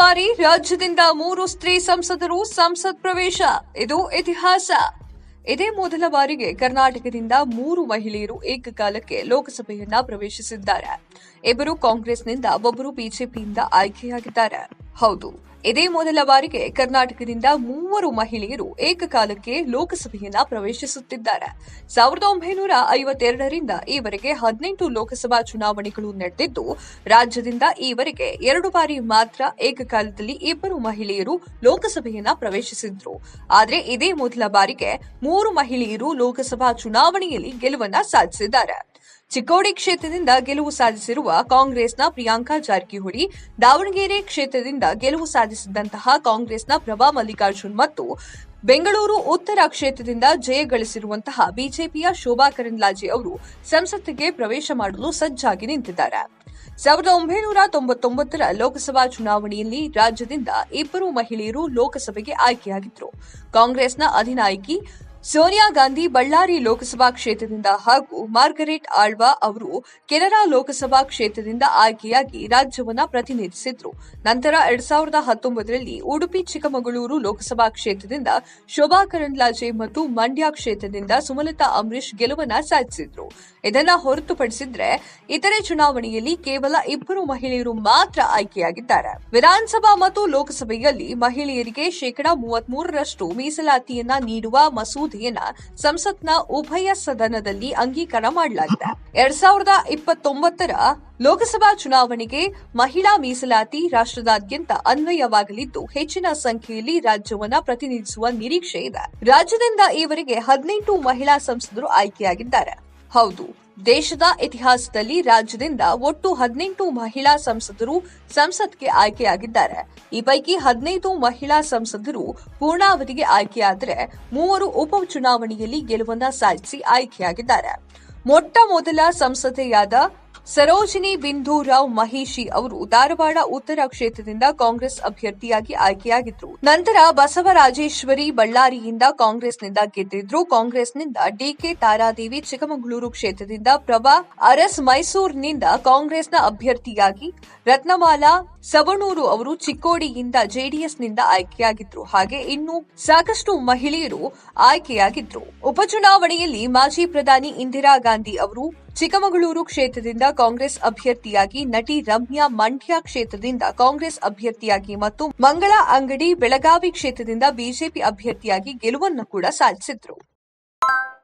ಬಾರಿ ರಾಜ್ಯದಿಂದ ಮೂರು ಸ್ತ್ರೀ ಸಂಸದರು ಸಂಸತ್ ಪ್ರವೇಶ ಇದು ಇತಿಹಾಸ ಇದೇ ಮೊದಲ ಬಾರಿಗೆ ಕರ್ನಾಟಕದಿಂದ ಮೂರು ಮಹಿಳೆಯರು ಏಕಕಾಲಕ್ಕೆ ಲೋಕಸಭೆಯನ್ನ ಪ್ರವೇಶಿಸಿದ್ದಾರೆ ಇಬ್ಬರು ಕಾಂಗ್ರೆಸ್ನಿಂದ ಒಬ್ಬರು ಬಿಜೆಪಿಯಿಂದ ಆಯ್ಕೆಯಾಗಿದ್ದಾರೆ ಹೌದು ಇದೇ ಮೊದಲ ಬಾರಿಗೆ ಕರ್ನಾಟಕದಿಂದ ಮೂವರು ಮಹಿಳೆಯರು ಏಕಕಾಲಕ್ಕೆ ಲೋಕಸಭೆಯನ್ನ ಪ್ರವೇಶಿಸುತ್ತಿದ್ದಾರೆ ಸಾವಿರದ ಒಂಬೈನೂರ ಐವತ್ತೆರಡರಿಂದ ಈವರೆಗೆ ಹದಿನೆಂಟು ಲೋಕಸಭಾ ಚುನಾವಣೆಗಳು ನಡೆದಿದ್ದು ರಾಜ್ಯದಿಂದ ಈವರೆಗೆ ಎರಡು ಬಾರಿ ಮಾತ್ರ ಏಕಕಾಲದಲ್ಲಿ ಇಬ್ಬರು ಮಹಿಳೆಯರು ಲೋಕಸಭೆಯನ್ನ ಪ್ರವೇಶಿಸಿದ್ರು ಆದರೆ ಇದೇ ಮೊದಲ ಬಾರಿಗೆ ಮೂರು ಮಹಿಳೆಯರು ಲೋಕಸಭಾ ಚುನಾವಣೆಯಲ್ಲಿ ಗೆಲುವನ್ನ ಸಾಧಿಸಿದ್ದಾರೆ ಚಿಕ್ಕೋಡಿ ಕ್ಷೇತ್ರದಿಂದ ಗೆಲುವು ಸಾಧಿಸಿರುವ ಕಾಂಗ್ರೆಸ್ನ ಪ್ರಿಯಾಂಕಾ ಜಾರಕಿಹೊಳಿ ದಾವಣಗೆರೆ ಕ್ಷೇತ್ರದಿಂದ ಗೆಲುವು ಸಾಧಿಸಿದಂತಹ ಕಾಂಗ್ರೆಸ್ನ ಪ್ರಭಾ ಮಲ್ಲಿಕಾರ್ಜುನ್ ಮತ್ತು ಬೆಂಗಳೂರು ಉತ್ತರ ಕ್ಷೇತ್ರದಿಂದ ಜಯ ಗಳಿಸಿರುವಂತಹ ಬಿಜೆಪಿಯ ಶೋಭಾ ಕರಂದ್ಲಾಜೆ ಅವರು ಸಂಸತ್ತಿಗೆ ಪ್ರವೇಶ ಮಾಡಲು ಸಜ್ಜಾಗಿ ನಿಂತಿದ್ದಾರೆ ಸಾವಿರದ ಒಂಬೈನೂರ ತೊಂಬತ್ತೊಂಬತ್ತರ ಲೋಕಸಭಾ ಚುನಾವಣೆಯಲ್ಲಿ ರಾಜ್ಯದಿಂದ ಇಬ್ಬರು ಮಹಿಳೆಯರು ಲೋಕಸಭೆಗೆ ಆಯ್ಕೆಯಾಗಿದ್ದರು ಕಾಂಗ್ರೆಸ್ನ ಅಧಿನಾಯಕಿ ಸೋನಿಯಾ ಗಾಂಧಿ ಬಳ್ಳಾರಿ ಲೋಕಸಭಾ ಕ್ಷೇತ್ರದಿಂದ ಹಾಗೂ ಮಾರ್ಗರೆಟ್ ಆಳ್ವಾ ಅವರು ಕೆನರಾ ಲೋಕಸಭಾ ಕ್ಷೇತ್ರದಿಂದ ಆಯ್ಕೆಯಾಗಿ ರಾಜ್ಯವನ್ನ ಪ್ರತಿನಿಧಿಸಿದ್ರು ನಂತರ ಎರಡ್ ಸಾವಿರದ ಹತ್ತೊಂಬತ್ತರಲ್ಲಿ ಉಡುಪಿ ಚಿಕ್ಕಮಗಳೂರು ಲೋಕಸಭಾ ಕ್ಷೇತ್ರದಿಂದ ಶೋಭಾ ಕರಂದ್ಲಾಜೆ ಮತ್ತು ಮಂಡ್ಯ ಕ್ಷೇತ್ರದಿಂದ ಸುಮಲತಾ ಅಂಬರೀಶ್ ಗೆಲುವನ್ನ ಸಾಧಿಸಿದ್ರು ಇದನ್ನ ಹೊರತುಪಡಿಸಿದ್ರೆ ಇತರೆ ಚುನಾವಣೆಯಲ್ಲಿ ಕೇವಲ ಇಬ್ಬರು ಮಹಿಳೆಯರು ಮಾತ್ರ ಆಯ್ಕೆಯಾಗಿದ್ದಾರೆ ವಿಧಾನಸಭಾ ಮತ್ತು ಲೋಕಸಭೆಯಲ್ಲಿ ಮಹಿಳೆಯರಿಗೆ ಶೇಕಡಾ ಮೂವತ್ಮೂರರಷ್ಟು ಮೀಸಲಾತಿಯನ್ನ ನೀಡುವ ಮಸೂದೆಯನ್ನ ಸಂಸತ್ನ ಉಭಯ ಸದನದಲ್ಲಿ ಅಂಗೀಕಾರ ಮಾಡಲಾಗಿದೆ ಎರಡ್ ಸಾವಿರದ ಇಪ್ಪತ್ತೊಂಬತ್ತರ ಲೋಕಸಭಾ ಚುನಾವಣೆಗೆ ಮಹಿಳಾ ಮೀಸಲಾತಿ ರಾಷ್ಟ್ರದಾದ್ಯಂತ ಅನ್ವಯವಾಗಲಿದ್ದು ಹೆಚ್ಚಿನ ಸಂಖ್ಯೆಯಲ್ಲಿ ರಾಜ್ಯವನ್ನ ಪ್ರತಿನಿಧಿಸುವ ನಿರೀಕ್ಷೆ ಇದೆ ರಾಜ್ಯದಿಂದ ಈವರೆಗೆ ಹದಿನೆಂಟು ಮಹಿಳಾ ಸಂಸದರು ಆಯ್ಕೆಯಾಗಿದ್ದಾರೆ ಹೌದು ದೇಶದ ಇತಿಹಾಸದಲ್ಲಿ ರಾಜ್ಯದಿಂದ ಒಟ್ಟು ಹದಿನೆಂಟು ಮಹಿಳಾ ಸಂಸದರು ಸಂಸತ್ಗೆ ಆಯ್ಕೆಯಾಗಿದ್ದಾರೆ ಈ ಪೈಕಿ ಹದಿನೈದು ಮಹಿಳಾ ಸಂಸದರು ಪೂರ್ಣಾವಧಿಗೆ ಆಯ್ಕೆಯಾದರೆ ಮೂವರು ಉಪಚುನಾವಣೆಯಲ್ಲಿ ಗೆಲುವನ್ನ ಸಾಧಿಸಿ ಆಯ್ಕೆಯಾಗಿದ್ದಾರೆ ಮೊಟ್ಟ ಮೊದಲ ಸಂಸದೆಯಾದ ಸರೋಜಿನಿ ಬಿಂದು ರಾವ್ ಮಹಿಷಿ ಅವರು ಧಾರವಾಡ ಉತ್ತರ ಕ್ಷೇತ್ರದಿಂದ ಕಾಂಗ್ರೆಸ್ ಅಭ್ಯರ್ಥಿಯಾಗಿ ಆಯ್ಕೆಯಾಗಿದ್ರು ನಂತರ ಬಸವರಾಜೇಶ್ವರಿ ಬಳ್ಳಾರಿಯಿಂದ ಕಾಂಗ್ರೆಸ್ನಿಂದ ಗೆದ್ದಿದ್ರು ಕಾಂಗ್ರೆಸ್ನಿಂದ ಡಿಕೆ ತಾರಾದೇವಿ ಚಿಕ್ಕಮಗಳೂರು ಕ್ಷೇತ್ರದಿಂದ ಪ್ರಭಾ ಅರಸ್ ಮೈಸೂರಿನಿಂದ ಕಾಂಗ್ರೆಸ್ನ ಅಭ್ಯರ್ಥಿಯಾಗಿ ರತ್ನಮಾಲಾ ಸವಣೂರು ಅವರು ಚಿಕ್ಕೋಡಿಯಿಂದ ಜೆಡಿಎಸ್ನಿಂದ ಆಯ್ಕೆಯಾಗಿದ್ರು ಹಾಗೆ ಇನ್ನು ಸಾಕಷ್ಟು ಮಹಿಳೆಯರು ಆಯ್ಕೆಯಾಗಿದ್ರು ಉಪಚುನಾವಣೆಯಲ್ಲಿ ಮಾಜಿ ಪ್ರಧಾನಿ ಇಂದಿರಾ ಗಾಂಧಿ ಅವರು ಚಿಕ್ಕಮಗಳೂರು ಕ್ಷೇತ್ರದಿಂದ ಕಾಂಗ್ರೆಸ್ ಅಭ್ಯರ್ಥಿಯಾಗಿ ನಟಿ ರಮ್ಯಾ ಮಂಡ್ಯ ಕ್ಷೇತ್ರದಿಂದ ಕಾಂಗ್ರೆಸ್ ಅಭ್ಯರ್ಥಿಯಾಗಿ ಮತ್ತು ಮಂಗಳ ಅಂಗಡಿ ಬೆಳಗಾವಿ ಕ್ಷೇತ್ರದಿಂದ ಬಿಜೆಪಿ ಅಭ್ಯರ್ಥಿಯಾಗಿ ಗೆಲುವನ್ನು ಕೂಡ ಸಾಧಿಸಿದ್ರು